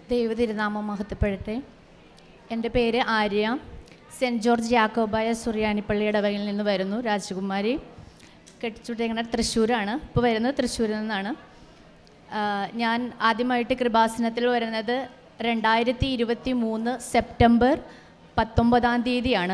ദൈവതിരുനാമം മഹത്വപ്പെടട്ടെ എൻ്റെ പേര് ആര്യ സെൻറ്റ് ജോർജ് യാക്കോബായ സുറിയാനിപ്പള്ളി ഇടവകയിൽ നിന്ന് വരുന്നു രാജകുമാരി കെട്ടിച്ചുട്ടേക്കണ തൃശ്ശൂരാണ് ഇപ്പോൾ വരുന്നത് തൃശ്ശൂരിൽ നിന്നാണ് ആ, ഞാൻ ആദ്യമായിട്ട് കൃപാസനത്തിൽ വരുന്നത് രണ്ടായിരത്തി ഇരുപത്തി മൂന്ന് സെപ്റ്റംബർ പത്തൊമ്പതാം തീയതിയാണ്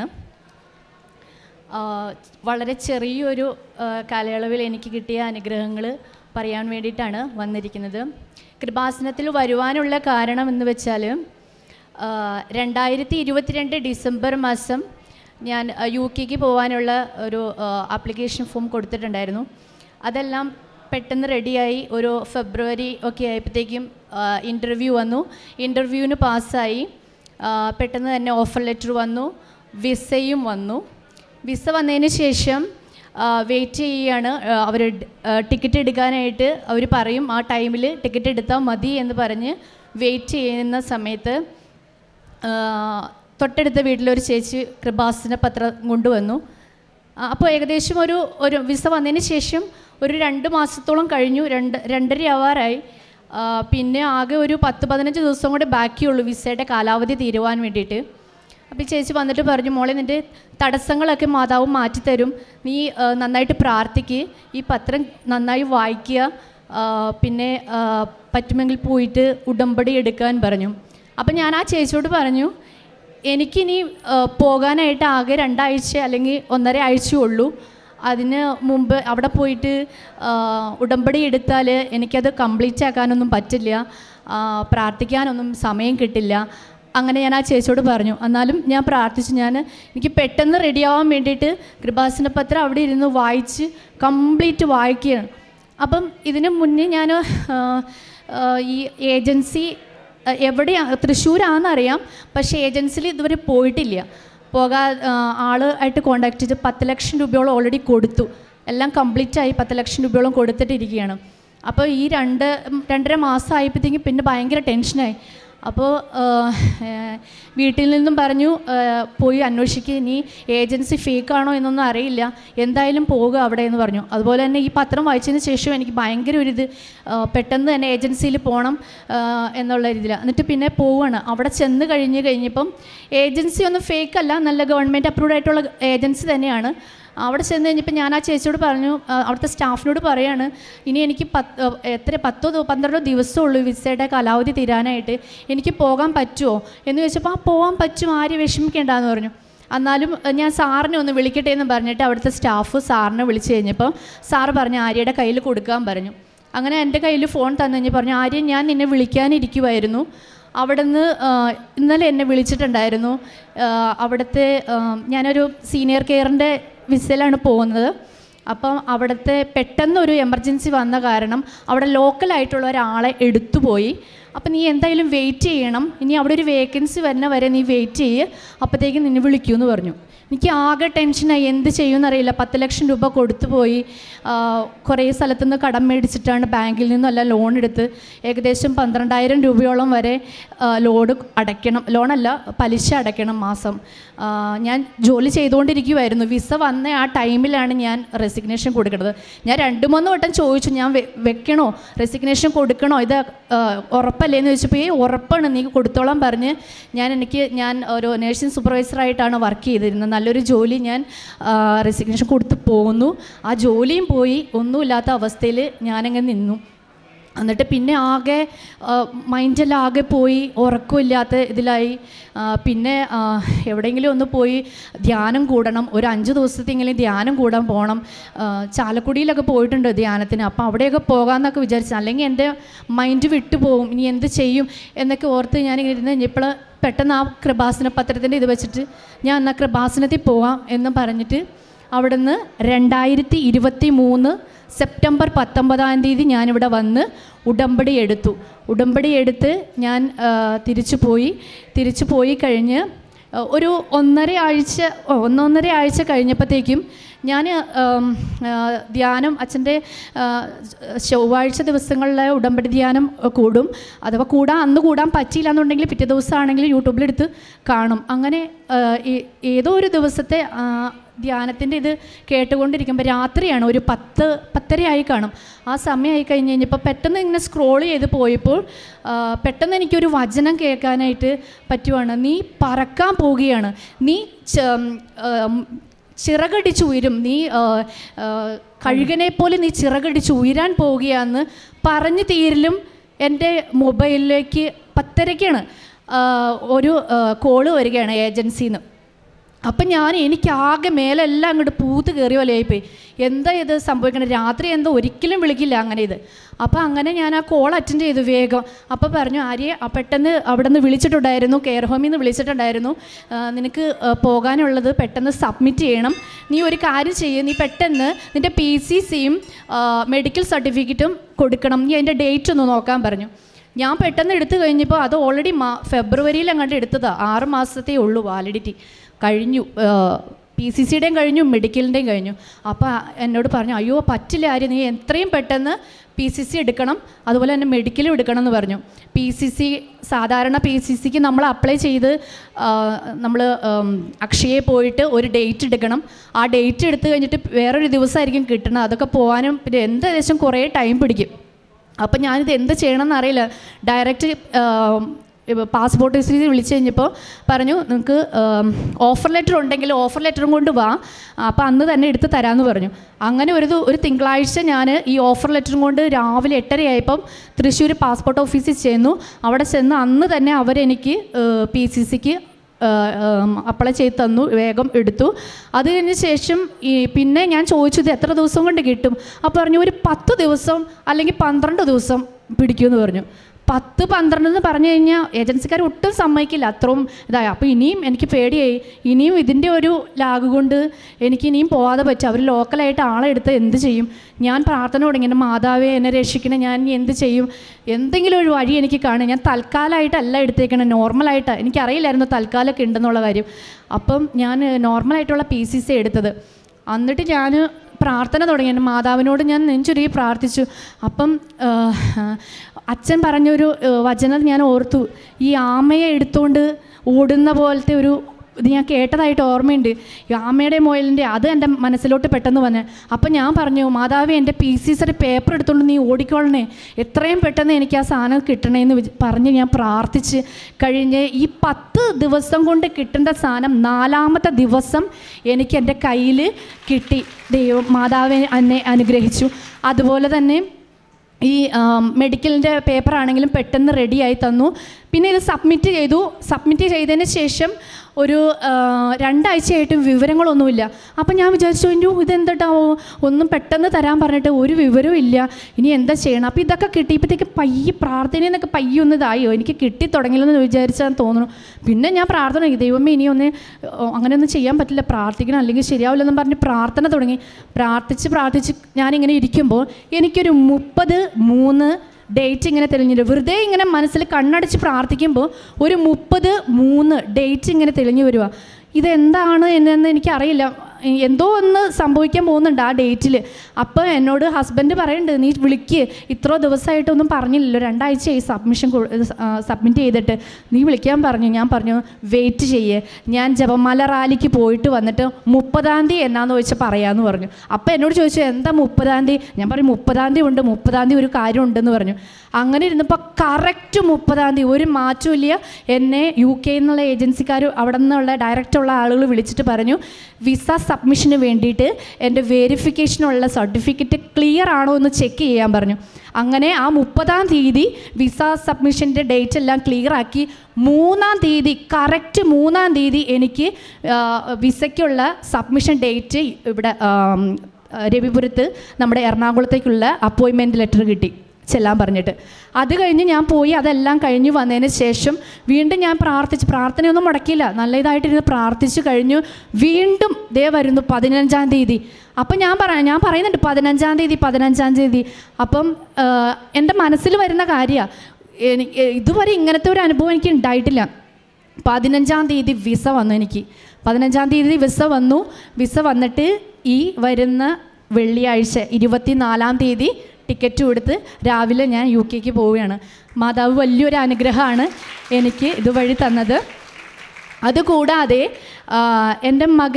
ആ, വളരെ ചെറിയൊരു ആ, കാലയളവിൽ എനിക്ക് കിട്ടിയ അനുഗ്രഹങ്ങൾ പറയാൻ വേണ്ടിയിട്ടാണ് വന്നിരിക്കുന്നത് കൃപാസനത്തിൽ വരുവാനുള്ള കാരണം എന്ന് വെച്ചാൽ ആ, രണ്ടായിരത്തി ഇരുപത്തിരണ്ട് ഡിസംബർ മാസം ഞാൻ ആ, യു കെക്ക് പോകാനുള്ള ഒരു ആപ്ലിക്കേഷൻ ഫോം കൊടുത്തിട്ടുണ്ടായിരുന്നു അതെല്ലാം പെട്ടെന്ന് റെഡിയായി ഒരു ഫെബ്രുവരി ഒക്കെ ആയപ്പോഴത്തേക്കും ഇൻ്റർവ്യൂ വന്നു ഇൻ്റർവ്യൂവിന് പാസ്സായി ആ, പെട്ടെന്ന് തന്നെ ഓഫർ ലെറ്റർ വന്നു വിസയും വന്നു വിസ വന്നതിന് ശേഷം വെയിറ്റ് ചെയ്യുകയാണ് അവർ ടിക്കറ്റ് എടുക്കാനായിട്ട് അവർ പറയും ആ ടൈമിൽ ടിക്കറ്റ് എടുത്താൽ മതി എന്ന് പറഞ്ഞ് വെയിറ്റ് ചെയ്യുന്ന സമയത്ത് ആ, തൊട്ടടുത്ത വീട്ടിലൊരു ചേച്ചി കൃപാസന പത്രം കൊണ്ടുവന്നു ആ, അപ്പോൾ ഏകദേശം ഒരു ഒരു വിസ വന്നതിന് ശേഷം ഒരു രണ്ട് മാസത്തോളം കഴിഞ്ഞു രണ്ട് രണ്ടര ആവാറായി ആ, പിന്നെ ആകെ ഒരു പത്ത് പതിനഞ്ച് ദിവസം കൂടെ ബാക്കിയുള്ളൂ വിസയുടെ കാലാവധി തീരുവാൻ വേണ്ടിയിട്ട് അപ്പോൾ ഈ ചേച്ചി വന്നിട്ട് പറഞ്ഞു മോളെ നിൻ്റെ തടസ്സങ്ങളൊക്കെ മാതാവ് മാറ്റിത്തരും നീ ആ, നന്നായിട്ട് പ്രാർത്ഥിക്ക് ഈ പത്രം നന്നായി വായിക്കുക ആ, പിന്നെ ആ, പറ്റുമെങ്കിൽ പോയിട്ട് ഉടമ്പടി എടുക്കാൻ പറഞ്ഞു അപ്പം ഞാൻ ആ ചേച്ചിയോട് പറഞ്ഞു എനിക്കിനി ആ, പോകാനായിട്ട് ആകെ രണ്ടാഴ്ച അല്ലെങ്കിൽ ഒന്നര ആഴ്ചയേ ഉള്ളൂ അതിന് മുമ്പ് അവിടെ പോയിട്ട് ആ, ഉടമ്പടി എടുത്താൽ എനിക്കത് കംപ്ലീറ്റ് ആക്കാനൊന്നും പറ്റില്ല ആ, പ്രാർത്ഥിക്കാനൊന്നും സമയം കിട്ടില്ല അങ്ങനെ ഞാൻ ആ ചേച്ചിയോട് പറഞ്ഞു എന്നാലും ഞാൻ പ്രാർത്ഥിച്ചു ഞാൻ എനിക്ക് പെട്ടെന്ന് റെഡിയാവാൻ വേണ്ടിയിട്ട് കൃപാസന പത്രം അവിടെ ഇരുന്ന് വായിച്ച് കംപ്ലീറ്റ് വായിക്കുകയാണ് അപ്പം ഇതിന് മുന്നേ ഞാൻ ഈ ഏജൻസി എവിടെയാണ് തൃശ്ശൂരാണെന്നറിയാം പക്ഷേ ഏജൻസിയിൽ ഇതുവരെ പോയിട്ടില്ല പോകാ ആൾ ആയിട്ട് കോണ്ടാക്ട് ചെയ്ത് പത്ത് ലക്ഷം രൂപയോളം ഓൾറെഡി കൊടുത്തു എല്ലാം കംപ്ലീറ്റ് ആയി പത്ത് ലക്ഷം രൂപയോളം കൊടുത്തിട്ടിരിക്കുകയാണ് അപ്പോൾ ഈ രണ്ട് ഉം, രണ്ടര മാസം ആയപ്പോഴത്തേക്കും പിന്നെ ഭയങ്കര ടെൻഷനായി അപ്പോൾ വീട്ടിൽ നിന്നും പറഞ്ഞു ആ, പോയി അന്വേഷിക്കുക നീ ഏജൻസി ഫേക്കാണോ എന്നൊന്നും അറിയില്ല എന്തായാലും പോകുക അവിടെ എന്ന് പറഞ്ഞു അതുപോലെ തന്നെ ഈ പത്രം വായിച്ചതിന് ശേഷം എനിക്ക് ഭയങ്കര ഒരു ഇത് ആ, പെട്ടെന്ന് തന്നെ ഏജൻസിയിൽ പോകണം ആ, എന്നുള്ള രീതിയിൽ എന്നിട്ട് പിന്നെ പോവുകയാണ് അവിടെ ചെന്ന് കഴിഞ്ഞ് കഴിഞ്ഞപ്പം ഏജൻസി ഒന്നും ഫേക്ക് അല്ല നല്ല ഗവൺമെൻറ് അപ്രൂവ്ഡ് ആയിട്ടുള്ള ഏജൻസി തന്നെയാണ് അവിടെ ചെന്ന് കഴിഞ്ഞപ്പോൾ ഞാൻ ആ ചേച്ചിയോട് പറഞ്ഞു ആ, അവിടുത്തെ സ്റ്റാഫിനോട് പറയാണ് ഇനി എനിക്ക് പത്ത് ആ, എത്ര പത്തോ ദി- പന്ത്രണ്ടോ ദിവസമുള്ളൂ വിസയുടെ കാലാവധി തീരാനായിട്ട് എനിക്ക് പോകാൻ പറ്റുമോ എന്ന് ചോദിച്ചപ്പോൾ ആ പോകാൻ പറ്റും ആരും വിഷമിക്കേണ്ടെന്ന് പറഞ്ഞു എന്നാലും ആ, ഞാൻ സാറിനെ ഒന്ന് വിളിക്കട്ടെ എന്ന് പറഞ്ഞിട്ട് അവിടുത്തെ സ്റ്റാഫ് സാറിനെ വിളിച്ച് കഴിഞ്ഞപ്പോൾ സാറ് പറഞ്ഞു ആര്യയുടെ കയ്യിൽ കൊടുക്കാൻ പറഞ്ഞു അങ്ങനെ എൻ്റെ കയ്യിൽ ഫോൺ തന്നു കഴിഞ്ഞ് പറഞ്ഞു ആര്യ ഞാൻ നിന്നെ വിളിക്കാനിരിക്കുമായിരുന്നു അവിടുന്ന് ആ, ഇന്നലെ എന്നെ വിളിച്ചിട്ടുണ്ടായിരുന്നു ആ, അവിടുത്തെ ആ, ഞാനൊരു സീനിയർ കെയറിൻ്റെ വിസയിലാണ് പോകുന്നത് അപ്പം അവിടുത്തെ പെട്ടെന്നൊരു എമർജൻസി വന്ന കാരണം അവിടെ ലോക്കലായിട്ടുള്ള ഒരാളെ എടുത്തുപോയി അപ്പം നീ എന്തായാലും വെയിറ്റ് ചെയ്യണം ഇനി അവിടെ ഒരു വേക്കൻസി വരുന്ന വരെ നീ വെയിറ്റ് ചെയ്യ് അപ്പോഴത്തേക്കും നിന്നെ വിളിക്കുമെന്ന് പറഞ്ഞു എനിക്ക് ആകെ ടെൻഷനായി എന്ത് ചെയ്യുമെന്നറിയില്ല പത്ത് ലക്ഷം രൂപ കൊടുത്തു പോയി ആ, കുറേ സ്ഥലത്തുനിന്ന് കടം മേടിച്ചിട്ടാണ് ബാങ്കിൽ നിന്നെല്ലാം ലോൺ എടുത്ത് ഏകദേശം പന്ത്രണ്ടായിരം രൂപയോളം വരെ ആ, ലോഡ് അടയ്ക്കണം ലോണല്ല പലിശ അടയ്ക്കണം മാസം ആ, ഞാൻ ജോലി ചെയ്തുകൊണ്ടിരിക്കുമായിരുന്നു വിസ വന്ന ആ ടൈമിലാണ് ഞാൻ റെസിഗ്നേഷൻ കൊടുക്കുന്നത് ഞാൻ രണ്ട് മൂന്ന് വട്ടം ചോദിച്ചു ഞാൻ വെ- വെക്കണോ റെസിഗ്നേഷൻ കൊടുക്കണോ ഇത് ആ, ഉറപ്പല്ലേ എന്ന് ചോദിച്ചപ്പോൾ ഈ ഉറപ്പാണ് നീ കൊടുത്തോളാൻ പറഞ്ഞ് ഞാൻ എനിക്ക് ഞാൻ ഒരു നേഴ്സിംഗ് സൂപ്പർവൈസറായിട്ടാണ് വർക്ക് ചെയ്തിരുന്നത് നല്ലൊരു ജോലി ഞാൻ റെസിഗ്നേഷൻ കൊടുത്ത് പോകുന്നു ആ ജോലിയും പോയി ഒന്നുമില്ലാത്ത അവസ്ഥയിൽ ഞാനങ്ങനെ നിന്നു എന്നിട്ട് പിന്നെ ആകെ മൈൻഡെല്ലാം ആകെ പോയി ഉറക്കമില്ലാത്ത ഇതിലായി ആ, പിന്നെ ആ, എവിടെയെങ്കിലും ഒന്ന് പോയി ധ്യാനം കൂടണം ഒരു അഞ്ച് ദിവസത്തെങ്കിലും ധ്യാനം കൂടാൻ പോകണം ആ, ചാലക്കുടിയിലൊക്കെ പോയിട്ടുണ്ട് ധ്യാനത്തിന് അപ്പോൾ അവിടെയൊക്കെ പോകാമെന്നൊക്കെ വിചാരിച്ചു അല്ലെങ്കിൽ എൻ്റെ മൈൻഡ് വിട്ടു പോകും ഇനി എന്ത് ചെയ്യും എന്നൊക്കെ ഓർത്ത് ഞാനിങ്ങനെ ഇരുന്ന് കഴിഞ്ഞപ്പോൾ പെട്ടെന്ന് ആ കൃപാസന പത്രത്തിൻ്റെ ഇത് വെച്ചിട്ട് ഞാൻ എന്നാൽ കൃപാസനത്തിൽ പോവാം എന്ന് പറഞ്ഞിട്ട് അവിടുന്ന് രണ്ടായിരത്തി ഇരുപത്തി മൂന്ന് സെപ്റ്റംബർ പത്തൊമ്പതാം തീയതി ഞാനിവിടെ വന്ന് ഉടമ്പടി എടുത്തു ഉടമ്പടി എടുത്ത് ഞാൻ ആ, തിരിച്ചു പോയി തിരിച്ചു പോയി കഴിഞ്ഞ് ആ, ഒരു ഒന്നര ആഴ്ച ഓ, ഒന്നൊന്നര ആഴ്ച കഴിഞ്ഞപ്പോഴത്തേക്കും ഞാൻ ആം, ആ, ധ്യാനം അച്ഛൻ്റെ ആ, ചൊവ്വാഴ്ച ദിവസങ്ങളിലെ ഉടമ്പടി ധ്യാനം കൂടും അഥവാ കൂടാൻ അന്ന് കൂടാൻ പറ്റിയില്ല എന്നുണ്ടെങ്കിൽ പിറ്റേ ദിവസമാണെങ്കിൽ യൂട്യൂബിലെടുത്ത് കാണും അങ്ങനെ ആ, ഈ- ഏതോ ഒരു ദിവസത്തെ ആ, ധ്യാനത്തിൻ്റെ ഇത് കേട്ടുകൊണ്ടിരിക്കുമ്പോൾ രാത്രിയാണ് ഒരു പത്ത് പത്തരയായി കാണും ആ സമയമായി കഴിഞ്ഞ് കഴിഞ്ഞപ്പോൾ പെട്ടെന്ന് ഇങ്ങനെ സ്ക്രോൾ ചെയ്ത് പോയപ്പോൾ ആ, പെട്ടെന്ന് എനിക്കൊരു വചനം കേൾക്കാനായിട്ട് പറ്റുവാണ് നീ പറക്കാൻ പോവുകയാണ് നീ ച- ഉം, ചിറകടിച്ച് ഉയരും നീ ആ, ആ, കഴുകനെ പോലെ നീ ചിറകടിച്ച് ഉയരാൻ പോവുകയാന്ന് പറഞ്ഞു തീരലും എൻ്റെ മൊബൈലിലേക്ക് പത്തരയ്ക്കാണ് ആ, ഒരു കോള് വരികയാണ് ഏജൻസിയിൽ നിന്ന് അപ്പം ഞാൻ എനിക്ക് ആകെ മേലെല്ലാം അങ്ങോട്ട് പൂത്ത് കയറിയ പോലെയായിപ്പോയി എന്താ ഇത് സംഭവിക്കണത് രാത്രി എന്താ ഒരിക്കലും വിളിക്കില്ല അങ്ങനെ ഇത് അപ്പോൾ അങ്ങനെ ഞാൻ ആ കോൾ അറ്റൻഡ് ചെയ്തു വേഗം അപ്പോൾ പറഞ്ഞു ആര്യ ആ പെട്ടെന്ന് അവിടെ നിന്ന് വിളിച്ചിട്ടുണ്ടായിരുന്നു കെയർ ഹോമിൽ നിന്ന് വിളിച്ചിട്ടുണ്ടായിരുന്നു ആ, നിനക്ക് ആ, പോകാനുള്ളത് പെട്ടെന്ന് സബ്മിറ്റ് ചെയ്യണം നീ ഒരു കാര്യം ചെയ്യ് നീ പെട്ടെന്ന് നിൻ്റെ പി സി സിയും മെഡിക്കൽ സർട്ടിഫിക്കറ്റും കൊടുക്കണം നീ അതിൻ്റെ ഡേറ്റ് ഒന്ന് നോക്കാൻ പറഞ്ഞു ഞാൻ പെട്ടെന്ന് എടുത്തു കഴിഞ്ഞപ്പോൾ അത് ഓൾറെഡി മാ ഫെബ്രുവരിയിൽ അങ്ങോട്ട് എടുത്തതാണ് ആറ് മാസത്തേ ഉള്ളൂ വാലിഡിറ്റി കഴിഞ്ഞു പി സി സിയുടെയും കഴിഞ്ഞു മെഡിക്കലിൻ്റെയും കഴിഞ്ഞു അപ്പോൾ എന്നോട് പറഞ്ഞു അയ്യോ പറ്റില്ല ആര്യ നീ എത്രയും പെട്ടെന്ന് പി സി സി എടുക്കണം അതുപോലെ തന്നെ മെഡിക്കലും എടുക്കണം എന്ന് പറഞ്ഞു പി സി സി സാധാരണ പി സി സിക്ക് നമ്മൾ അപ്ലൈ ചെയ്ത് നമ്മൾ അക്ഷയയിൽ പോയിട്ട് ഒരു ഡേറ്റ് എടുക്കണം ആ ഡേറ്റ് എടുത്തു കഴിഞ്ഞിട്ട് വേറൊരു ദിവസമായിരിക്കും കിട്ടണം അതൊക്കെ പോകാനും പിന്നെ എന്തായാലും കുറേ ടൈം പിടിക്കും അപ്പം ഞാനിത് എന്ത് ചെയ്യണമെന്ന് അറിയില്ല ഡയറക്റ്റ് പാസ്പോർട്ട് ഓഫീസിൽ വിളിച്ചു കഴിഞ്ഞപ്പോൾ പറഞ്ഞു നിങ്ങൾക്ക് ഓഫർ ലെറ്റർ ഉണ്ടെങ്കിൽ ഓഫർ ലെറ്ററും കൊണ്ട് വാ അപ്പോൾ അന്ന് തന്നെ എടുത്ത് തരാമെന്ന് പറഞ്ഞു അങ്ങനെ ഒരു ദു- ഒരു തിങ്കളാഴ്ച ഞാൻ ഈ ഓഫർ ലെറ്ററും കൊണ്ട് രാവിലെ എട്ടരയായപ്പം തൃശ്ശൂർ പാസ്പോർട്ട് ഓഫീസിൽ ചെന്നു അവിടെ ചെന്ന് അന്ന് തന്നെ അവരെനിക്ക് പി സി സിക്ക് അപ്ലൈ ചെയ്ത് തന്നു വേഗം എടുത്തു അത് കഴിഞ്ഞ ശേഷം ഈ പിന്നെ ഞാൻ ചോദിച്ചു ഇത് എത്ര ദിവസം കൊണ്ട് കിട്ടും അപ്പോൾ പറഞ്ഞു ഒരു പത്ത് ദിവസം അല്ലെങ്കിൽ പന്ത്രണ്ട് ദിവസം പിടിക്കുമെന്ന് പറഞ്ഞു പത്ത് പന്ത്രണ്ട് എന്ന് പറഞ്ഞു കഴിഞ്ഞാൽ ഏജൻസിക്കാർ ഒട്ടും സമ്മതിക്കില്ല അത്രയും ഇതായി അപ്പോൾ ഇനിയും എനിക്ക് പേടിയായി ഇനിയും ഇതിൻ്റെ ഒരു ലാഗ് കൊണ്ട് എനിക്ക് ഇനിയും പോകാതെ പറ്റും അവർ ലോക്കലായിട്ട് ആളെ എടുത്ത് എന്ത് ചെയ്യും ഞാൻ പ്രാർത്ഥന തുടങ്ങി എൻ്റെ മാതാവേ എന്നെ രക്ഷിക്കണേ ഞാൻ ഇനി എന്ത് ചെയ്യും എന്തെങ്കിലും ഒരു വഴി എനിക്ക് കാണും ഞാൻ തൽക്കാലമായിട്ടല്ല എടുത്തേക്കണേ നോർമലായിട്ടാണ് എനിക്കറിയില്ലായിരുന്നു തൽക്കാലമൊക്കെ ഉണ്ടെന്നുള്ള കാര്യം അപ്പം ഞാൻ നോർമലായിട്ടുള്ള പി സി സി എടുത്തത് എന്നിട്ട് ഞാൻ പ്രാർത്ഥന തുടങ്ങി എൻ്റെ മാതാവിനോട് ഞാൻ നെഞ്ചുരുകി പ്രാർത്ഥിച്ചു അപ്പം ആ, അച്ഛൻ പറഞ്ഞൊരു ആ, വചനം ഞാൻ ഓർത്തു ഈ ആമയെ എടുത്തുകൊണ്ട് ഓടുന്ന പോലത്തെ ഒരു ഇത് ഞാൻ കേട്ടതായിട്ട് ഓർമ്മയുണ്ട് ഈ ആമയുടെ മോയലിൻ്റെ അത് എൻ്റെ മനസ്സിലോട്ട് പെട്ടെന്ന് വന്നെ അപ്പം ഞാൻ പറഞ്ഞു മാതാവേ എൻ്റെ പി സി സിയുടെ പേപ്പർ എടുത്തുകൊണ്ട് നീ ഓടിക്കോളണേ എത്രയും പെട്ടെന്ന് എനിക്ക് ആ സാധനം കിട്ടണേന്ന് വിച്- പറഞ്ഞ് ഞാൻ പ്രാർത്ഥിച്ച് കഴിഞ്ഞ് ഈ പത്ത് ദിവസം കൊണ്ട് കിട്ടേണ്ട സാധനം നാലാമത്തെ ദിവസം എനിക്ക് എൻ്റെ കയ്യിൽ കിട്ടി ദൈവം മാതാവ് എന്നെ അനുഗ്രഹിച്ചു അതുപോലെ തന്നെ ഈ മെഡിക്കലിൻ്റെ പേപ്പർ ആണെങ്കിലും പെട്ടെന്ന് റെഡിയായി തന്നു പിന്നെ ഇത് സബ്മിറ്റ് ചെയ്തു സബ്മിറ്റ് ചെയ്തതിന് ശേഷം ഒരു ആ, രണ്ടാഴ്ചയായിട്ടും വിവരങ്ങളൊന്നുമില്ല അപ്പം ഞാൻ വിചാരിച്ചു എൻ്റെ ഇതെന്താട്ടാവോ ഒന്നും പെട്ടെന്ന് തരാൻ പറഞ്ഞിട്ട് ഒരു വിവരവും ഇല്ല ഇനി എന്താ ചെയ്യണം അപ്പോൾ ഇതൊക്കെ കിട്ടിയപ്പോഴത്തേക്ക് പയ്യെ പ്രാർത്ഥനയെന്നൊക്കെ പയ്യെ ഒന്ന് ഇതായോ എനിക്ക് കിട്ടി തുടങ്ങില്ലെന്ന് വിചാരിച്ചാൽ തോന്നുന്നു പിന്നെ ഞാൻ പ്രാർത്ഥന തുടങ്ങി ദൈവമേ ഇനി ഒന്ന് ഓ, അങ്ങനെയൊന്നും ചെയ്യാൻ പറ്റില്ല പ്രാർത്ഥിക്കണം അല്ലെങ്കിൽ ശരിയാവില്ലെന്നും പറഞ്ഞ് പ്രാർത്ഥന തുടങ്ങി പ്രാർത്ഥിച്ച് പ്രാർത്ഥിച്ച് ഞാനിങ്ങനെ ഇരിക്കുമ്പോൾ എനിക്കൊരു മുപ്പത് മൂന്ന് ഡേറ്റ് ഇങ്ങനെ തെളിഞ്ഞില്ല വെറുതെ ഇങ്ങനെ മനസ്സിൽ കണ്ണടച്ച് പ്രാർത്ഥിക്കുമ്പോൾ ഒരു മുപ്പത് മൂന്ന് ഡേറ്റ് ഇങ്ങനെ തെളിഞ്ഞു വരിക ഇതെന്താണ് എന്നെന്ന് എനിക്കറിയില്ല എന്തോ ഒന്ന് സംഭവിക്കാൻ പോകുന്നുണ്ട് ആ ഡേറ്റിൽ അപ്പോൾ എന്നോട് ഹസ്ബൻഡ് പറയുന്നുണ്ട് നീ വിളിക്ക് ഇത്ര ദിവസമായിട്ടൊന്നും പറഞ്ഞില്ലല്ലോ രണ്ടാഴ്ചയായി സബ്മിഷൻ സബ്മിറ്റ് ചെയ്തിട്ട് നീ വിളിക്കാൻ പറഞ്ഞു ഞാൻ പറഞ്ഞു വെയിറ്റ് ചെയ്യേ ഞാൻ ജപമാല റാലിക്ക് പോയിട്ട് വന്നിട്ട് മുപ്പതാം തീയതി എന്നാന്ന് ചോദിച്ചാൽ പറയാമെന്ന് പറഞ്ഞു അപ്പോൾ എന്നോട് ചോദിച്ചു എന്താ മുപ്പതാം തീയതി ഞാൻ പറഞ്ഞു മുപ്പതാം തീയതി ഉണ്ട് മുപ്പതാം തീയതി ഒരു കാര്യം ഉണ്ടെന്ന് പറഞ്ഞു അങ്ങനെ ഇരുന്നപ്പോൾ കറക്റ്റ് മുപ്പതാം തീയതി ഒരു മാറ്റവും ഇല്ല എന്നെ യു കെ എന്നുള്ള ഏജൻസിക്കാർ അവിടെ നിന്നുള്ള ഡയറക്റ്റുള്ള ആളുകൾ വിളിച്ചിട്ട് പറഞ്ഞു വിസ സബ്മിഷന് വേണ്ടിയിട്ട് എൻ്റെ വെരിഫിക്കേഷനുള്ള സർട്ടിഫിക്കറ്റ് ക്ലിയർ ആണോ എന്ന് ചെക്ക് ചെയ്യാൻ പറഞ്ഞു അങ്ങനെ ആ മുപ്പതാം തീയതി വിസ സബ്മിഷൻ്റെ ഡേറ്റ് എല്ലാം ക്ലിയർ ആക്കി മൂന്നാം തീയതി കറക്റ്റ് മൂന്നാം തീയതി എനിക്ക് ആ, വിസയ്ക്കുള്ള സബ്മിഷൻ ഡേറ്റ് ഇവിടെ ആം, രവിപുരത്ത് നമ്മുടെ എറണാകുളത്തേക്കുള്ള അപ്പോയിൻമെൻറ്റ് ലെറ്റർ കിട്ടി ചെല്ലാൻ പറഞ്ഞിട്ട് അത് കഴിഞ്ഞ് ഞാൻ പോയി അതെല്ലാം കഴിഞ്ഞ് വന്നതിന് ശേഷം വീണ്ടും ഞാൻ പ്രാർത്ഥിച്ച് പ്രാർത്ഥനയൊന്നും മുടക്കിയില്ല നല്ല ഇതായിട്ടിരുന്ന് പ്രാർത്ഥിച്ചു കഴിഞ്ഞു വീണ്ടും ദേ വരുന്നു പതിനഞ്ചാം തീയതി അപ്പം ഞാൻ പറയാം ഞാൻ പറയുന്നുണ്ട് പതിനഞ്ചാം തീയതി പതിനഞ്ചാം തീയതി അപ്പം ആ, എൻ്റെ മനസ്സിൽ വരുന്ന കാര്യമാണ് എനിക്ക് ഇതുവരെ ഇങ്ങനത്തെ ഒരു അനുഭവം എനിക്ക് ഉണ്ടായിട്ടില്ല പതിനഞ്ചാം തീയതി വിസ വന്നു എനിക്ക് പതിനഞ്ചാം തീയതി വിസ വന്നു വിസ വന്നിട്ട് ഈ വരുന്ന വെള്ളിയാഴ്ച ഇരുപത്തിനാലാം തീയതി ടിക്കറ്റ് കൊടുത്ത് രാവിലെ ഞാൻ യു കെക്ക് പോവുകയാണ് മാതാവ് വലിയൊരു അനുഗ്രഹമാണ് എനിക്ക് ഇതുവഴി തന്നത് അതുകൂടാതെ ആ, എൻ്റെ മകൻ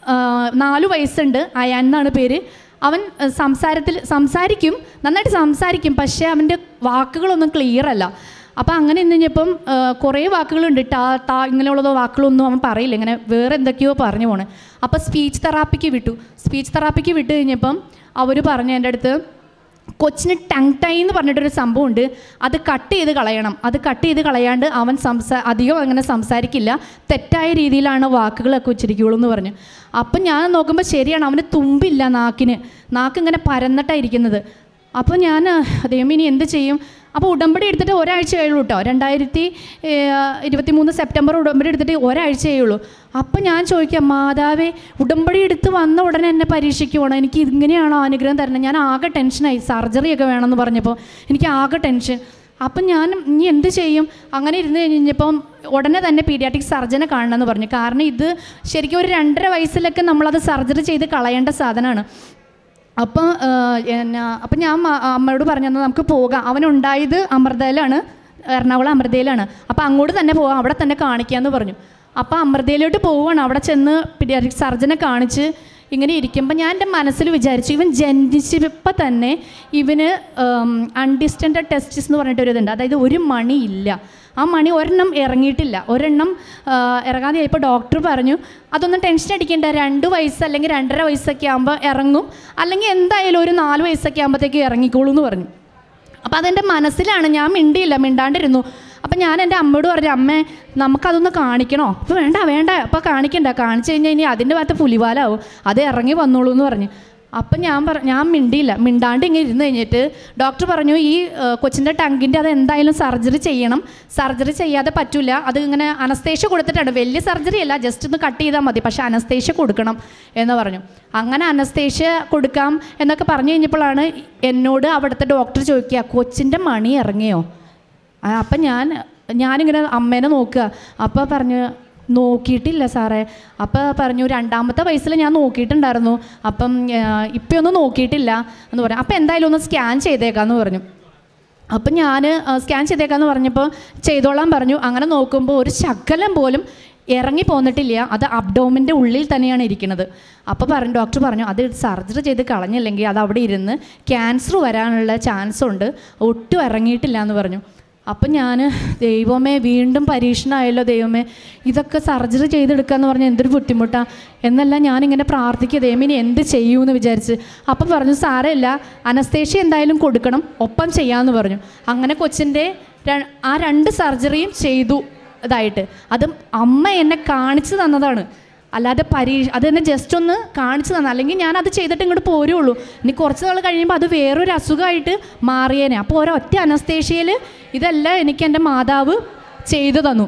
ആ, നാല് വയസ്സുണ്ട് അയാൻ എന്നാണ് പേര് അവൻ ആ, സംസാരത്തിൽ സംസാരിക്കും നന്നായിട്ട് സംസാരിക്കും പക്ഷേ അവൻ്റെ വാക്കുകളൊന്നും ക്ലിയർ അല്ല അപ്പോൾ അങ്ങനെ ഇന്ന് കഴിഞ്ഞപ്പം ആ, കുറേ വാക്കുകളുണ്ട് ടാ താ ഇങ്ങനെയുള്ള വാക്കുകളൊന്നും അവൻ പറയില്ല ഇങ്ങനെ വേറെ എന്തൊക്കെയോ പറഞ്ഞു പോണ് അപ്പോൾ സ്പീച്ച് തെറാപ്പിക്ക് വിട്ടു സ്പീച്ച് തെറാപ്പിക്ക് വിട്ട് കഴിഞ്ഞപ്പം അവർ പറഞ്ഞു എൻ്റെ അടുത്ത് കൊച്ചിന് ടങ് ടൈ എന്ന് പറഞ്ഞിട്ടൊരു സംഭവമുണ്ട് അത് കട്ട് ചെയ്ത് കളയണം അത് കട്ട് ചെയ്ത് കളയാണ്ട് അവൻ സംസാ അധികം അങ്ങനെ സംസാരിക്കില്ല തെറ്റായ രീതിയിലാണ് വാക്കുകളൊക്കെ ഉച്ചരിക്കുകയുള്ളൂ എന്ന് പറഞ്ഞു അപ്പം ഞാൻ നോക്കുമ്പോൾ ശരിയാണ് അവന് തുമ്പില്ല നാക്കിന് നാക്ക് ഇങ്ങനെ പരന്നിട്ടായിരിക്കുന്നത് അപ്പോൾ ഞാൻ ദൈവം ഇനി എന്ത് ചെയ്യും അപ്പോൾ ഉടമ്പടി എടുത്തിട്ട് ഒരാഴ്ച ആയുള്ളൂ കേട്ടോ രണ്ടായിരത്തി ഇരുപത്തി മൂന്ന് സെപ്റ്റംബർ ഉടമ്പടി എടുത്തിട്ട് ഒരാഴ്ചയേ ഉള്ളൂ അപ്പം ഞാൻ ചോദിക്കാം മാതാവേ ഉടമ്പടി എടുത്ത് വന്ന ഉടനെ എന്നെ പരീക്ഷിക്കുവാണ് എനിക്ക് ഇങ്ങനെയാണോ അനുഗ്രഹം തരണം ഞാൻ ആകെ ടെൻഷനായി സർജറിയൊക്കെ വേണമെന്ന് പറഞ്ഞപ്പോൾ എനിക്ക് ആകെ ടെൻഷൻ അപ്പം ഞാൻ ഇനി എന്ത് ചെയ്യും അങ്ങനെ ഇരുന്ന് കഴിഞ്ഞപ്പം ഉടനെ തന്നെ പീഡിയാട്രിക് സർജനെ കാണണമെന്ന് പറഞ്ഞു കാരണം ഇത് ശരിക്കും ഒരു രണ്ടര വയസ്സിലൊക്കെ നമ്മളത് സർജറി ചെയ്ത് കളയേണ്ട സാധനമാണ് അപ്പോൾ എന്നാ അപ്പം ഞാൻ മ- അമ്മയോട് പറഞ്ഞു "എന്നാ നമുക്ക് പോകാം അവനുണ്ടായത് അമൃതയിലാണ് എറണാകുളം അമൃതയിലാണ് അപ്പോൾ അങ്ങോട്ട് തന്നെ പോകാം അവിടെ തന്നെ കാണിക്കാമെന്ന് പറഞ്ഞു അപ്പോൾ അമൃതയിലോട്ട് പോവുകയാണ് അവിടെ ചെന്ന് പീഡിയാട്രിക് സർജനെ കാണിച്ച് ഇങ്ങനെ ഇരിക്കുമ്പോൾ ഞാൻ എൻ്റെ മനസ്സിൽ വിചാരിച്ചു ഇവൻ ജനിച്ചപ്പോൾ തന്നെ ഇവന് അൺഡിസ്റ്റൻഡ് ടെസ്റ്റിസ് എന്ന് പറഞ്ഞിട്ടൊരു ഇതുണ്ട് അതായത് ഒരു മണി ഇല്ല ആ മണി ഒരെണ്ണം ഇറങ്ങിയിട്ടില്ല ഒരെണ്ണം ആ, ഇറങ്ങാതെ ഇപ്പോൾ ഡോക്ടർ പറഞ്ഞു അതൊന്നും ടെൻഷൻ അടിക്കേണ്ട രണ്ട് വയസ്സ് അല്ലെങ്കിൽ രണ്ടര വയസ്സൊക്കെ ആകുമ്പോൾ ഇറങ്ങും അല്ലെങ്കിൽ എന്തായാലും ഒരു നാല് വയസ്സൊക്കെ ആകുമ്പോഴത്തേക്ക് ഇറങ്ങിക്കോളൂ എന്ന് പറഞ്ഞു അപ്പോൾ അതെൻ്റെ മനസ്സിലാണ് ഞാൻ മിണ്ടിയില്ല മിണ്ടാണ്ടിരുന്നു അപ്പം ഞാൻ എൻ്റെ അമ്മയോട് പറഞ്ഞു അമ്മേ നമുക്കതൊന്ന് കാണിക്കണോ അപ്പോൾ വേണ്ട വേണ്ട അപ്പോൾ കാണിക്കണ്ട കാണിച്ചു കഴിഞ്ഞാൽ ഇനി അതിൻ്റെ ഭാഗത്ത് പുലിവാലാവും അത് ഇറങ്ങി വന്നോളൂ എന്ന് പറഞ്ഞു അപ്പം ഞാൻ പറ ഞാൻ മിണ്ടിയില്ല മിണ്ടാണ്ട് ഇങ്ങനെ ഇരുന്ന് കഴിഞ്ഞിട്ട് ഡോക്ടർ പറഞ്ഞു ഈ കൊച്ചിൻ്റെ ടങ്കിൻ്റെ അത് എന്തായാലും സർജറി ചെയ്യണം സർജറി ചെയ്യാതെ പറ്റില്ല അത് ഇങ്ങനെ അനസ്തേഷ്യ കൊടുത്തിട്ടാണ് വലിയ സർജറി അല്ല ജസ്റ്റ് ഒന്ന് കട്ട് ചെയ്താൽ മതി പക്ഷേ അനസ്തേഷ്യ കൊടുക്കണം എന്ന് പറഞ്ഞു അങ്ങനെ അനസ്തേഷ്യ കൊടുക്കാം എന്നൊക്കെ പറഞ്ഞു കഴിഞ്ഞപ്പോഴാണ് എന്നോട് അവിടുത്തെ ഡോക്ടർ ചോദിക്കുക കൊച്ചിൻ്റെ മണി ഇറങ്ങിയോ ആ, അപ്പം ഞാൻ ഞാനിങ്ങനെ അമ്മേനെ നോക്കുക അപ്പോൾ പറഞ്ഞു നോക്കിയിട്ടില്ല സാറേ അപ്പോൾ പറഞ്ഞു രണ്ടാമത്തെ വയസ്സിൽ ഞാൻ നോക്കിയിട്ടുണ്ടായിരുന്നു അപ്പം ഇപ്പം ഒന്നും നോക്കിയിട്ടില്ല എന്ന് പറഞ്ഞു അപ്പോൾ എന്തായാലും ഒന്ന് സ്കാൻ ചെയ്തേക്കാന്ന് പറഞ്ഞു അപ്പം ഞാൻ സ്കാൻ ചെയ്തേക്കാന്ന് പറഞ്ഞപ്പോൾ ചെയ്തോളാൻ പറഞ്ഞു അങ്ങനെ നോക്കുമ്പോൾ ഒരു ശകലം പോലും ഇറങ്ങി പോന്നിട്ടില്ല അത് അബ്ഡോമിൻ്റെ ഉള്ളിൽ തന്നെയാണ് ഇരിക്കുന്നത് അപ്പോൾ പറഞ്ഞു ഡോക്ടർ പറഞ്ഞു അത് സർജറി ചെയ്ത് കളഞ്ഞില്ലെങ്കിൽ അത് അവിടെ ഇരുന്ന് ക്യാൻസർ വരാനുള്ള ചാൻസ് ഉണ്ട് ഒട്ടും ഇറങ്ങിയിട്ടില്ല എന്ന് പറഞ്ഞു അപ്പം ഞാൻ ദൈവമേ വീണ്ടും പരീക്ഷണമായല്ലോ ദൈവമേ ഇതൊക്കെ സർജറി ചെയ്തെടുക്കാന്ന് പറഞ്ഞാൽ എന്തൊരു ബുദ്ധിമുട്ടാണ് എന്നല്ല ഞാനിങ്ങനെ പ്രാർത്ഥിക്കുക ദൈവം ഇനി എന്ത് ചെയ്യൂന്ന് വിചാരിച്ച് അപ്പം പറഞ്ഞു സാരമില്ല അനസ്തേഷ്യ എന്തായാലും കൊടുക്കണം ഒപ്പം ചെയ്യാമെന്ന് പറഞ്ഞു അങ്ങനെ കൊച്ചിൻ്റെ ര- ആ രണ്ട് സർജറിയും ചെയ്തു ഇതായിട്ട് അതും അമ്മ എന്നെ കാണിച്ചു തന്നതാണ് അല്ലാതെ പരീക്ഷ അത് എന്നെ ജസ്റ്റ് ഒന്ന് കാണിച്ചു തന്ന അല്ലെങ്കിൽ ഞാൻ അത് ചെയ്തിട്ട് ഇങ്ങോട്ട് പോരുള്ളൂ ഇനി കുറച്ച് നാൾ കഴിയുമ്പോൾ അത് വേറൊരു അസുഖമായിട്ട് മാറിയേനെ അപ്പോൾ ഒരൊറ്റ അനസ്തേഷ്യയിൽ ഇതെല്ലാം എനിക്ക് എൻ്റെ മാതാവ് ചെയ്തു തന്നു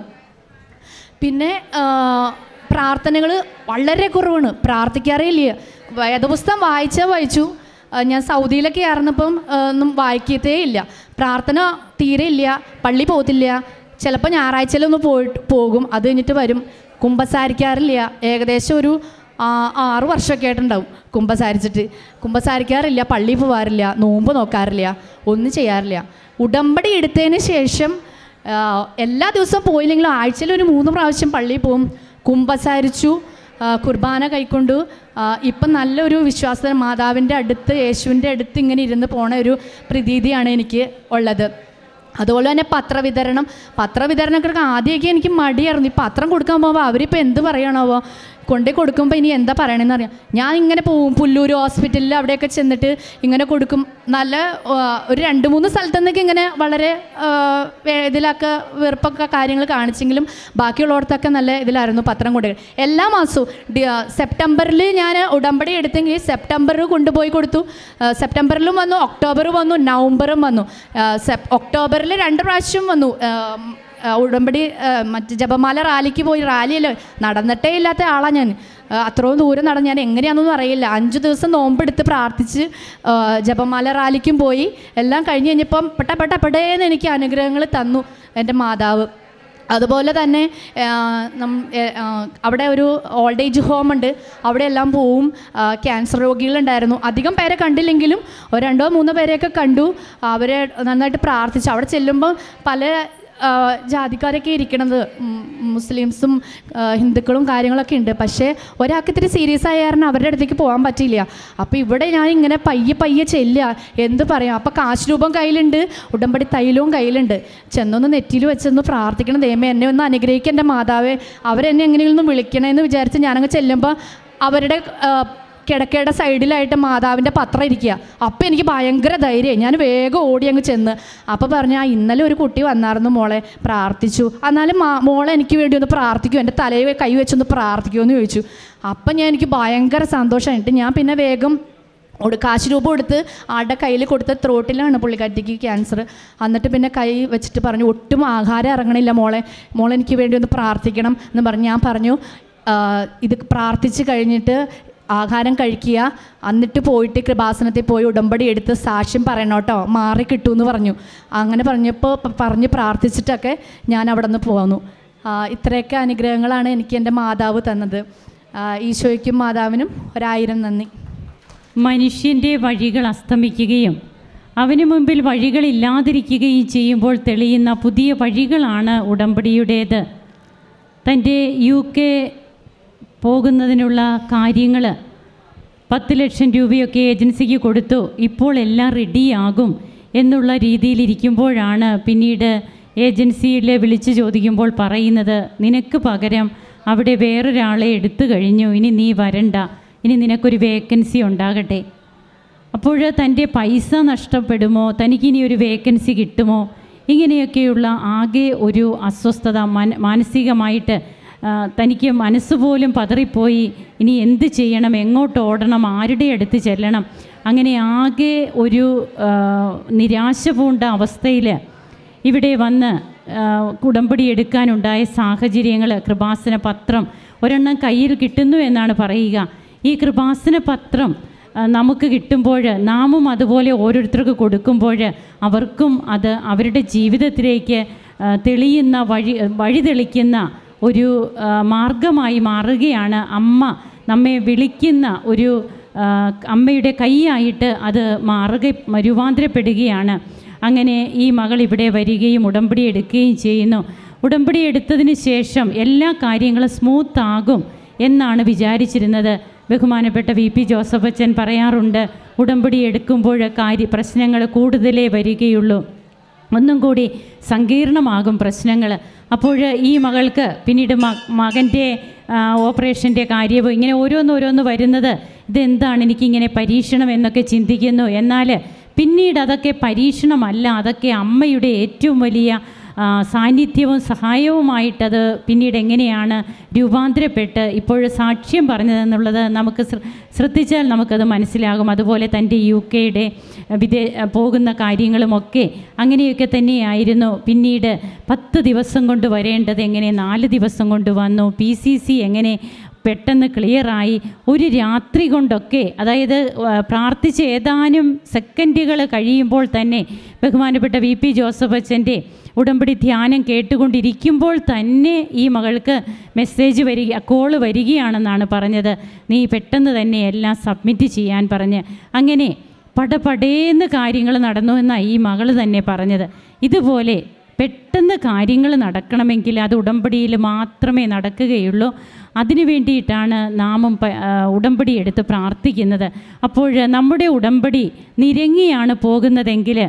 പിന്നെ പ്രാർത്ഥനകൾ വളരെ കുറവാണ് പ്രാർത്ഥിക്കാറേ ഇല്ല വേദപുസ്തകം വായിച്ചാൽ വായിച്ചു ആ, ഞാൻ സൗദിയിലൊക്കെ ആയിരുന്നപ്പം ആ, ഒന്നും വായിക്കത്തേ ഇല്ല പ്രാർത്ഥന തീരെ ഇല്ല പള്ളി പോകത്തില്ല ചിലപ്പോൾ ഞായറാഴ്ചയിലൊന്ന് പോയിട്ട് പോകും അത് കഴിഞ്ഞിട്ട് വരും കുമ്പസാരിക്കാറില്ല ഏകദേശം ഒരു ആ, ആറ് വർഷമൊക്കെ ആയിട്ടുണ്ടാവും കുമ്പസാരിച്ചിട്ട് കുമ്പസാരിക്കാറില്ല പള്ളിയിൽ പോകാറില്ല നോമ്പ് നോക്കാറില്ല ഒന്നും ചെയ്യാറില്ല ഉടമ്പടി എടുത്തതിന് ശേഷം ആ, എല്ലാ ദിവസവും പോയില്ലെങ്കിലും ആഴ്ചയിൽ ഒരു മൂന്ന് പ്രാവശ്യം പള്ളിയിൽ പോകും കുമ്പസാരിച്ചു ആ, കുർബാന കൈക്കൊണ്ടു ആ, ഇപ്പം നല്ലൊരു വിശ്വാസം മാതാവിൻ്റെ അടുത്ത് യേശുവിൻ്റെ അടുത്ത് ഇങ്ങനെ ഇരുന്ന് പോണ ഒരു പ്രതീതിയാണ് എനിക്ക് ഉള്ളത് അതുപോലെ തന്നെ പത്രവിതരണം പത്രവിതരണമൊക്കെ ആദ്യമൊക്കെ എനിക്ക് മടിയായിരുന്നു ഈ പത്രം കൊടുക്കാൻ പോകുമ്പോൾ അവരിപ്പോൾ എന്ത് പറയണമോ കൊണ്ടേ കൊടുക്കുമ്പോൾ ഇനി എന്താ പറയണമെന്ന് അറിയാം ഞാൻ ഇങ്ങനെ പോവും പുല്ലൂർ ഹോസ്പിറ്റലിൽ അവിടെയൊക്കെ ചെന്നിട്ട് ഇങ്ങനെ കൊടുക്കും നല്ല ആ, ഒരു രണ്ട് മൂന്ന് സ്ഥലത്തു നിന്നൊക്കെ ഇങ്ങനെ വളരെ ആ, വേ- ഇതിലൊക്കെ വെറുപ്പൊക്കെ കാര്യങ്ങൾ കാണിച്ചെങ്കിലും ബാക്കിയുള്ളവർക്കൊക്കെ നല്ല ഇതിലായിരുന്നു പത്രം കൊടുക്കുക എല്ലാ മാസവും ഡി- ആ, സെപ്റ്റംബറിൽ ഞാൻ ഉടമ്പടി എടുത്തെങ്കിൽ സെപ്റ്റംബറിൽ കൊണ്ടുപോയി കൊടുത്തു ആ, സെപ്റ്റംബറിലും വന്നു ഒക്ടോബർ വന്നു നവംബറും വന്നു ആ, സെപ് ഒക്ടോബറിൽ രണ്ട് പ്രാവശ്യം വന്നു ആ, ആ, ഉടമ്പടി ആ, മറ്റ് ജപമാല റാലിക്ക് പോയി റാലിയല്ലോ നടന്നിട്ടേ ഇല്ലാത്ത ആളാണ് ഞാൻ ആ, അത്രയും ദൂരം നടന്ന് ഞാൻ എങ്ങനെയാണെന്നൊന്നും അറിയില്ല അഞ്ച് ദിവസം നോമ്പെടുത്ത് പ്രാർത്ഥിച്ച് ആ, ജപമാല റാലിക്കും പോയി എല്ലാം കഴിഞ്ഞ് കഴിഞ്ഞപ്പം പെട്ട പെട്ട പെടേന്ന് എനിക്ക് അനുഗ്രഹങ്ങൾ തന്നു എൻ്റെ മാതാവ് അതുപോലെ തന്നെ ആ, നം- ഏ, ആ, അവിടെ ഒരു ഓൾഡ് ഏജ് ഹോം ഉണ്ട് അവിടെ എല്ലാം പോവും ആ, ക്യാൻസർ രോഗികളുണ്ടായിരുന്നു അധികം പേരെ കണ്ടില്ലെങ്കിലും ഒരു രണ്ടോ മൂന്നോ പേരെയൊക്കെ കണ്ടു അവരെ നന്നായിട്ട് പ്രാർത്ഥിച്ചു അവിടെ ചെല്ലുമ്പോൾ പല ആ, ജാതിക്കാരൊക്കെ ഇരിക്കണത് ഉം, മുസ്ലിംസും ആ, ഹിന്ദുക്കളും കാര്യങ്ങളൊക്കെ ഉണ്ട് പക്ഷേ ഒരാൾക്ക് ഇത്തിരി സീരിയസ് ആയ കാരണം അവരുടെ അടുത്തേക്ക് പോകാൻ പറ്റില്ല അപ്പോൾ ഇവിടെ ഞാൻ ഇങ്ങനെ പയ്യെ പയ്യെ ചെല്ലുക എന്ത് പറയാം അപ്പോൾ കാശ് രൂപം കയ്യിലുണ്ട് ഉടമ്പടി തൈലവും കയ്യിലുണ്ട് ചെന്നൊന്ന് നെറ്റിയിൽ വെച്ചൊന്ന് പ്രാർത്ഥിക്കണം ദൈവമേ എന്നെ ഒന്ന് അനുഗ്രഹിക്കുക എൻ്റെ മാതാവേ അവരെന്നെ എങ്ങനെയൊന്നും വിളിക്കണമെന്ന് വിചാരിച്ച് ഞാനങ്ങ് ചെല്ലുമ്പോൾ അവരുടെ ആ, കിടക്കയുടെ സൈഡിലായിട്ട് മാതാവിൻ്റെ പത്രം ഇരിക്കുക അപ്പം എനിക്ക് ഭയങ്കര ധൈര്യം ഞാൻ വേഗം ഓടി അങ്ങ് ചെന്ന് അപ്പോൾ പറഞ്ഞു ആ ഇന്നലെ ഒരു കുട്ടി വന്നായിരുന്നു മോളെ പ്രാർത്ഥിച്ചു എന്നാലും മാ മോളെ എനിക്ക് വേണ്ടി ഒന്ന് പ്രാർത്ഥിക്കൂ എൻ്റെ തലയിൽ കൈ വെച്ചൊന്ന് പ്രാർത്ഥിക്കുമോ എന്ന് ചോദിച്ചു അപ്പം ഞാൻ എനിക്ക് ഭയങ്കര സന്തോഷമായിട്ട് ഞാൻ പിന്നെ വേഗം ഒരു കാശ് രൂപ കൊടുത്ത് ആളുടെ കയ്യിൽ കൊടുത്ത ത്രോട്ടിലാണ് പുള്ളിക്കാരിക്ക് ക്യാൻസർ എന്നിട്ട് പിന്നെ കൈ വെച്ചിട്ട് പറഞ്ഞു ഒട്ടും ആഹാരം ഇറങ്ങണില്ല മോളെ മോളെ എനിക്ക് വേണ്ടി ഒന്ന് പ്രാർത്ഥിക്കണം എന്ന് പറഞ്ഞ് ഞാൻ പറഞ്ഞു "ആ, ഇത് പ്രാർത്ഥിച്ച് കഴിഞ്ഞിട്ട് ആഹാരം കഴിക്കുക എന്നിട്ട് പോയിട്ട് കൃപാസനത്തിൽ പോയി ഉടമ്പടി എടുത്ത് സാക്ഷ്യം പറയണം കേട്ടോ മാറി കിട്ടുമെന്ന് പറഞ്ഞു അങ്ങനെ പറഞ്ഞപ്പോൾ പ- പറഞ്ഞ് പ്രാർത്ഥിച്ചിട്ടൊക്കെ ഞാൻ അവിടെ നിന്ന് പോന്നു ആ, ഇത്രയൊക്കെ അനുഗ്രഹങ്ങളാണ് എനിക്ക് എൻ്റെ മാതാവ് തന്നത് ആ, ഈശോയ്ക്കും മാതാവിനും ഒരായിരം നന്ദി മനുഷ്യൻ്റെ വഴികൾ അസ്തമിക്കുകയും അവന് മുമ്പിൽ വഴികളില്ലാതിരിക്കുകയും ചെയ്യുമ്പോൾ തെളിയുന്ന പുതിയ വഴികളാണ് ഉടമ്പടിയുടേത് തൻ്റെ യു കെ പോകുന്നതിനുള്ള കാര്യങ്ങൾ പത്ത് ലക്ഷം രൂപയൊക്കെ ഏജൻസിക്ക് കൊടുത്തു ഇപ്പോൾ എല്ലാം റെഡിയാകും എന്നുള്ള രീതിയിലിരിക്കുമ്പോഴാണ് പിന്നീട് ഏജൻസിയിലെ വിളിച്ചു ചോദിക്കുമ്പോൾ പറയുന്നത് നിനക്ക് പകരം അവിടെ വേറൊരാളെ എടുത്തു കഴിഞ്ഞു ഇനി നീ വരണ്ട ഇനി നിനക്കൊരു വേക്കൻസി ഉണ്ടാകട്ടെ അപ്പോൾ തൻ്റെ പൈസ നഷ്ടപ്പെടുമോ തനിക്കിനി ഒരു വേക്കൻസി കിട്ടുമോ ഇങ്ങനെയൊക്കെയുള്ള ആകെ ഒരു അസ്വസ്ഥത മന മാനസികമായിട്ട് ആ, തനിക്ക് മനസ്സുപോലും പതറിപ്പോയി ഇനി എന്ത് ചെയ്യണം എങ്ങോട്ട് ഓടണം ആരുടെ അടുത്ത് ചെല്ലണം അങ്ങനെ ആകെ ഒരു ആ, നിരാശ പൂണ്ട അവസ്ഥയിൽ ഇവിടെ വന്ന് ആ, ഉടമ്പടി എടുക്കാനുണ്ടായ സാഹചര്യങ്ങൾ കൃപാസന പത്രം ഒരെണ്ണം കയ്യിൽ കിട്ടുന്നു എന്നാണ് പറയുക ഈ കൃപാസന പത്രം ആ, നമുക്ക് കിട്ടുമ്പോൾ നാമും അതുപോലെ ഓരോരുത്തർക്ക് കൊടുക്കുമ്പോൾ അവർക്കും അത് അവരുടെ ജീവിതത്തിലേക്ക് ആ, തെളിയുന്ന വഴി വഴി തെളിക്കുന്ന ഒരു ആ, മാർഗമായി മാറുകയാണ് അമ്മ നമ്മെ വിളിക്കുന്ന ഒരു ആ, അമ്മയുടെ കൈയായിട്ട് അത് മാറുക രൂപാന്തരപ്പെടുകയാണ് അങ്ങനെ ഈ മകൾ ഇവിടെ വരികയും ഉടമ്പടി എടുക്കുകയും ചെയ്യുന്നു ഉടമ്പടി എടുത്തതിന് ശേഷം എല്ലാ കാര്യങ്ങളും സ്മൂത്ത് ആകും എന്നാണ് വിചാരിച്ചിരുന്നത് ബഹുമാനപ്പെട്ട വി പി ജോസഫ് അച്ഛൻ പറയാറുണ്ട് ഉടമ്പടി എടുക്കുമ്പോൾ കാര്യ പ്രശ്നങ്ങൾ കൂടുതലേ വരികയുള്ളൂ ഒന്നും കൂടി സങ്കീർണമാകും പ്രശ്നങ്ങൾ അപ്പോൾ ഈ മകൾക്ക് പിന്നീട് മ മകൻ്റെ ഓപ്പറേഷൻ്റെ കാര്യവും ഇങ്ങനെ ഓരോന്നോരോന്ന് വരുന്നത് ഇതെന്താണ് എനിക്കിങ്ങനെ പരീക്ഷണം എന്നൊക്കെ ചിന്തിക്കുന്നു എന്നാൽ പിന്നീട് അതൊക്കെ പരീക്ഷണമല്ല അതൊക്കെ അമ്മയുടെ ഏറ്റവും വലിയ ആ, സാന്നിധ്യവും സഹായവുമായിട്ടത് പിന്നീട് എങ്ങനെയാണ് രൂപാന്തരപ്പെട്ട് ഇപ്പോൾ സാക്ഷ്യം പറഞ്ഞതെന്നുള്ളത് നമുക്ക് ശ്ര- ശ്രദ്ധിച്ചാൽ നമുക്കത് മനസ്സിലാകും അതുപോലെ തൻ്റെ യു കെയുടെ വിദേ പോകുന്ന കാര്യങ്ങളുമൊക്കെ അങ്ങനെയൊക്കെ തന്നെയായിരുന്നു പിന്നീട് പത്ത് ദിവസം കൊണ്ട് വരേണ്ടത് എങ്ങനെ നാല് ദിവസം കൊണ്ട് വന്നു പി സി സി എങ്ങനെ പെട്ടെന്ന് ക്ലിയറായി ഒരു രാത്രി കൊണ്ടൊക്കെ അതായത് ആ, പ്രാർത്ഥിച്ച് ഏതാനും സെക്കൻഡുകൾ കഴിയുമ്പോൾ തന്നെ ബഹുമാനപ്പെട്ട വി പി ജോസഫ് അച്ഛൻ്റെ ഉടമ്പടി ധ്യാനം കേട്ടുകൊണ്ടിരിക്കുമ്പോൾ തന്നെ ഈ മകൾക്ക് മെസ്സേജ് വരിക കോള് വരികയാണെന്നാണ് പറഞ്ഞത് നീ പെട്ടെന്ന് തന്നെ എല്ലാം സബ്മിറ്റ് ചെയ്യാൻ പറഞ്ഞ് അങ്ങനെ പടപടേന്ന് കാര്യങ്ങൾ നടന്നു എന്നാണ് ഈ മകൾ തന്നെ പറഞ്ഞത് ഇതുപോലെ പെട്ടെന്ന് കാര്യങ്ങൾ നടക്കണമെങ്കിൽ അത് ഉടമ്പടിയിൽ മാത്രമേ നടക്കുകയുള്ളൂ അതിനു വേണ്ടിയിട്ടാണ് നാമം പ- ആ, ഉടമ്പടി എടുത്ത് പ്രാർത്ഥിക്കുന്നത് അപ്പോൾ നമ്മുടെ ഉടമ്പടി നിരങ്ങിയാണ് പോകുന്നതെങ്കിൽ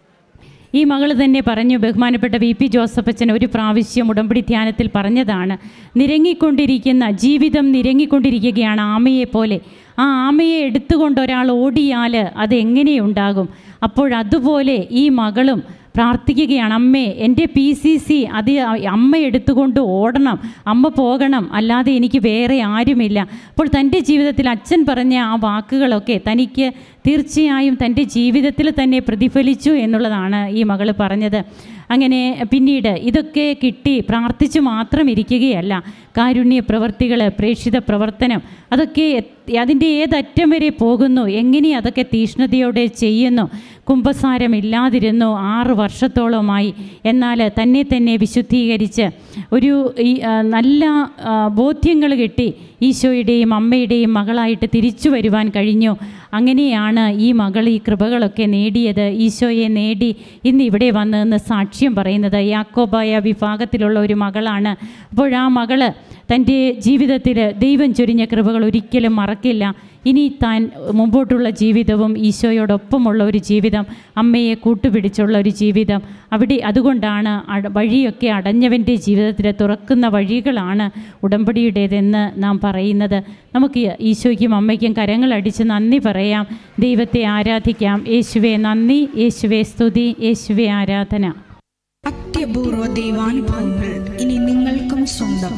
ഈ മകൾ തന്നെ പറഞ്ഞു ബഹുമാനപ്പെട്ട വി പി ജോസഫ് അച്ഛൻ ഒരു പ്രാവശ്യം ഉടമ്പടി ധ്യാനത്തിൽ പറഞ്ഞതാണ് നിരങ്ങിക്കൊണ്ടിരിക്കുന്ന ജീവിതം നിരങ്ങിക്കൊണ്ടിരിക്കുകയാണ് ആമയെ പോലെ ആ ആമയെ എടുത്തുകൊണ്ട് ഒരാൾ ഓടിയാൽ അത് എങ്ങനെയുണ്ടാകും അപ്പോഴതുപോലെ ഈ മകളും പ്രാർത്ഥിക്കുകയാണ് അമ്മേ എൻ്റെ പി സി സി അത് അമ്മ എടുത്തുകൊണ്ട് ഓടണം അമ്മ പോകണം അല്ലാതെ എനിക്ക് വേറെ ആരുമില്ല അപ്പോൾ തൻ്റെ ജീവിതത്തിൽ അച്ഛൻ പറഞ്ഞ ആ വാക്കുകളൊക്കെ തനിക്ക് തീർച്ചയായും തൻ്റെ ജീവിതത്തിൽ തന്നെ പ്രതിഫലിച്ചു എന്നുള്ളതാണ് ഈ മകൾ പറഞ്ഞത് അങ്ങനെ പിന്നീട് ഇതൊക്കെ കിട്ടി പ്രാർത്ഥിച്ചു മാത്രം ഇരിക്കുകയല്ല കാരുണ്യ പ്രവർത്തികൾ പ്രേക്ഷിത പ്രവർത്തനം അതൊക്കെ അതിൻ്റെ ഏതറ്റം വരെ പോകുന്നു എങ്ങനെ അതൊക്കെ തീഷ്ണതയോടെ ചെയ്യുന്നു കുംഭസാരമില്ലാതിരുന്നു ആറ് വർഷത്തോളമായി എന്നാൽ തന്നെ തന്നെ വിശുദ്ധീകരിച്ച് ഒരു ഈ ആ, നല്ല ആ, ബോധ്യങ്ങൾ കിട്ടി ഈശോയുടെയും അമ്മയുടെയും മകളായിട്ട് തിരിച്ചു വരുവാൻ കഴിഞ്ഞു അങ്ങനെയാണ് ഈ മകൾ ഈ കൃപകളൊക്കെ നേടിയത് ഈശോയെ നേടി ഇന്ന് ഇവിടെ വന്ന് നിന്ന് സാക്ഷ്യം പറയുന്നത് യാക്കോബായ വിഭാഗത്തിലുള്ള ഒരു മകളാണ് അപ്പോൾ ആ മകള് തൻ്റെ ജീവിതത്തിൽ ദൈവം ചൊരിഞ്ഞ കൃപകൾ ഒരിക്കലും മറക്കില്ല ഇനി താൻ മുമ്പോട്ടുള്ള ജീവിതവും ഈശോയോടൊപ്പമുള്ള ഒരു ജീവിതം അമ്മയെ കൂട്ടുപിടിച്ചുള്ള ഒരു ജീവിതം അവിടെ അതുകൊണ്ടാണ് അട- വഴിയൊക്കെ അടഞ്ഞവൻ്റെ ജീവിതത്തിൽ തുറക്കുന്ന വഴികളാണ് ഉടമ്പടിയുടേതെന്ന് നാം പറയുന്നത് നമുക്ക് ഈശോയ്ക്കും അമ്മയ്ക്കും കരങ്ങളടിച്ച് നന്ദി പറയാം ദൈവത്തെ ആരാധിക്കാം യേശുവെ നന്ദി യേശുവെ സ്തുതി യേശുവെ ആരാധന അത്യപൂർവ ദൈവാനുഭവങ്ങൾ ഇനി നിങ്ങൾക്കും സ്വന്തം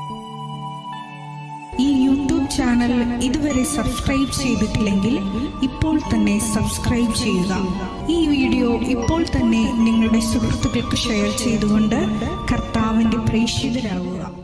ഈ യൂട്യൂബ് ചാനൽ ഇതുവരെ സബ്സ്ക്രൈബ് ചെയ്തിട്ടില്ലെങ്കിൽ ഇപ്പോൾ തന്നെ സബ്സ്ക്രൈബ് ചെയ്യുക ഈ വീഡിയോ ഇപ്പോൾ തന്നെ നിങ്ങളുടെ സുഹൃത്തുക്കൾക്ക് ഷെയർ ചെയ്തുകൊണ്ട് കർത്താവിൻ്റെ പ്രേക്ഷിതരാകുക